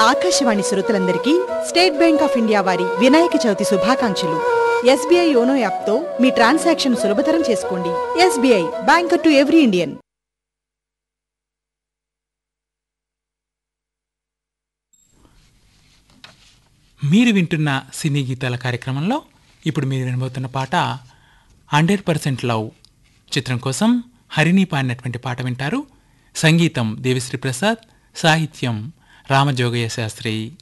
ఆకాశవాణి శ్రోతలందరికీ state bank of India వారి వినాయక చవితి శుభాకాంక్షలు ఎస్బీఐ యోనో యాప్తో మీ ట్రాన్సాక్షన్ సులభతరం చేసుకోండి SBI banker to every Indian మీరు వింటున్న సినీ గీతాల కార్యక్రమంలో ఇప్పుడు మీరు వినబోతున్న పాట హండ్రెడ్ పర్సెంట్ లవ్ చిత్రం కోసం హరిణి పాడినటువంటి పాట వింటారు సంగీతం దేవిశ్రీ ప్రసాద్ సాహిత్యం రామజోగయ్య శాస్త్రి